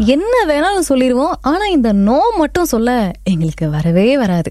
என்ன வேணாலும் சொல்லிடுவோம் ஆனா இந்த நோ மட்டும் சொல்ல எங்களுக்கு வரவே வராது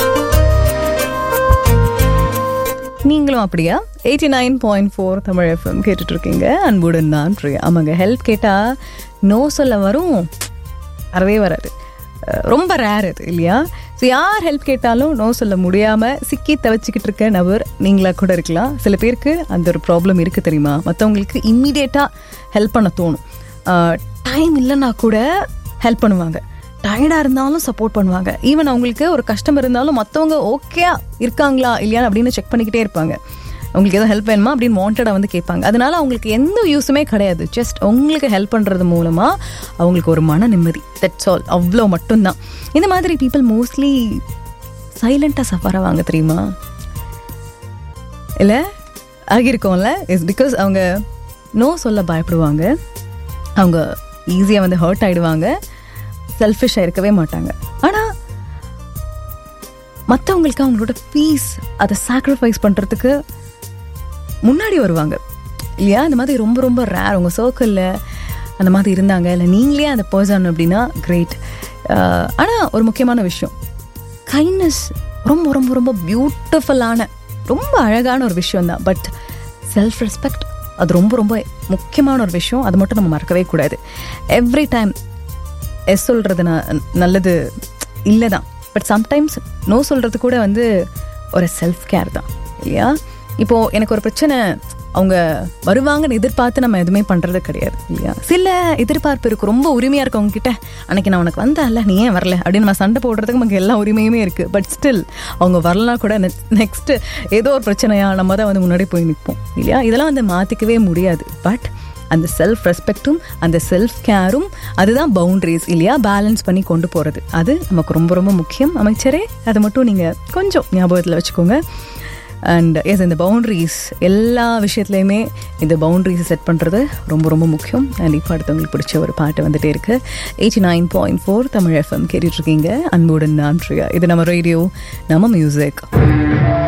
நீங்களும் அப்படியா eighty nine point four Tamil F M கேட்டுட்டு இருக்கீங்க அன்புடன் நான் பிரியா ஆமாங்க ஹெல்ப் கேட்டா நோ சொல்ல வரும் வரவே வராது அஹ் ரொம்ப ரேர் அது இல்லையா ஸோ யார் ஹெல்ப் கேட்டாலும் நோ சொல்ல முடியாமல் சிக்கி தவச்சிக்கிட்டு இருக்க நபர் நீங்களா கூட இருக்கலாம் சில பேருக்கு அந்த ஒரு ப்ராப்ளம் இருக்குது தெரியுமா மற்றவங்களுக்கு இம்மிடியேட்டாக ஹெல்ப் பண்ண தோணும் டைம் இல்லைன்னா கூட ஹெல்ப் பண்ணுவாங்க டயர்டாக இருந்தாலும் சப்போர்ட் பண்ணுவாங்க ஈவன் அவங்களுக்கு ஒரு கஷ்டம் இருந்தாலும் மற்றவங்க ஓகே இருக்காங்களா இல்லையா அப்படின்னு செக் பண்ணிக்கிட்டே இருப்பாங்க உங்களுக்கு எதுவும் ஹெல்ப் வேணுமா அப்படின்னு வாண்டடாக வந்து கேட்பாங்க அதனால அவங்களுக்கு எந்த யூஸுமே கிடையாது ஜஸ்ட் உங்களுக்கு ஹெல்ப் பண்ணுறது மூலமாக அவங்களுக்கு ஒரு மன நிம்மதி தட்ஸ் ஆல் அவ்வளோ மட்டும்தான் இந்த மாதிரி பீப்புள் மோஸ்ட்லி சைலண்ட்டாக சஃபர் ஆவாங்க தெரியுமா இல்லை ஆகியிருக்கோம்ல இஸ் பிகாஸ் அவங்க நோ சொல்ல பயப்படுவாங்க அவங்க ஈஸியாக வந்து ஹர்ட் ஆகிடுவாங்க செல்ஃபிஷாக இருக்கவே மாட்டாங்க ஆனால் மற்றவங்களுக்கு அவங்களோட பீஸ் அதை சாக்ரிஃபைஸ் பண்ணுறதுக்கு முன்னாடி வருவாங்க இல்லையா இந்த மாதிரி ரொம்ப ரொம்ப ரேர் உங்கள் சர்க்கிளில் அந்த மாதிரி இருந்தாங்க இல்லை நீங்களே அந்த பர்சன் அப்படின்னா கிரேட் ஆனால் ஒரு முக்கியமான விஷயம் கைண்ட்னஸ் ரொம்ப ரொம்ப ரொம்ப பியூட்டிஃபுல்லான ரொம்ப அழகான ஒரு விஷயம் தான் பட் செல்ஃப் ரெஸ்பெக்ட் அது ரொம்ப ரொம்ப முக்கியமான ஒரு விஷயம் அது மட்டும் நம்ம மறக்கவே கூடாது எவ்ரி டைம் எஸ் சொல்கிறது நான் நல்லது இல்லை தான் பட் சம்டைம்ஸ் நோ சொல்கிறது கூட வந்து ஒரு செல்ஃப் கேர் தான் இல்லையா இப்போது எனக்கு ஒரு பிரச்சனை அவங்க வருவாங்கன்னு எதிர்பார்த்து நம்ம எதுவுமே பண்ணுறது கிடையாது இல்லையா சில எதிர்பார்ப்பு இருக்கும் ரொம்ப உரிமையாக இருக்கவங்க கிட்ட அன்னைக்கு நான் உனக்கு வந்தேன்ல நீ ஏன் வரல அப்படின்னு நம்ம சண்டை போடுறதுக்கு நமக்கு எல்லா உரிமையுமே இருக்குது பட் ஸ்டில் அவங்க வரலாம் கூட நெக்ஸ்ட்டு ஏதோ ஒரு பிரச்சனையா நம்ம தான் வந்து முன்னாடி போய் நிற்போம் இல்லையா இதெல்லாம் வந்து மாற்றிக்கவே முடியாது பட் அந்த செல்ஃப் ரெஸ்பெக்டும் அந்த செல்ஃப் கேரும் அதுதான் பவுண்ட்ரிஸ் இல்லையா பேலன்ஸ் பண்ணி கொண்டு போகிறது அது நமக்கு ரொம்ப ரொம்ப முக்கியம் அமைச்சரே அதை மட்டும் நீங்கள் கொஞ்சம் ஞாபகத்தில் வச்சுக்கோங்க அண்ட் எஸ் இந்த பவுண்ட்ரிஸ் எல்லா விஷயத்துலையுமே இந்த பவுண்ட்ரிஸை செட் பண்ணுறது ரொம்ப ரொம்ப முக்கியம் அண்ட் இப்போ அடுத்தவங்களுக்கு பிடிச்ச ஒரு பாட்டு வந்துட்டே இருக்கு eighty nine point four Tamil F M கேட்டுட்ருக்கீங்க அன்புடன் நான் பிரியா இது நம்ம ரேடியோ நம்ம மியூசிக்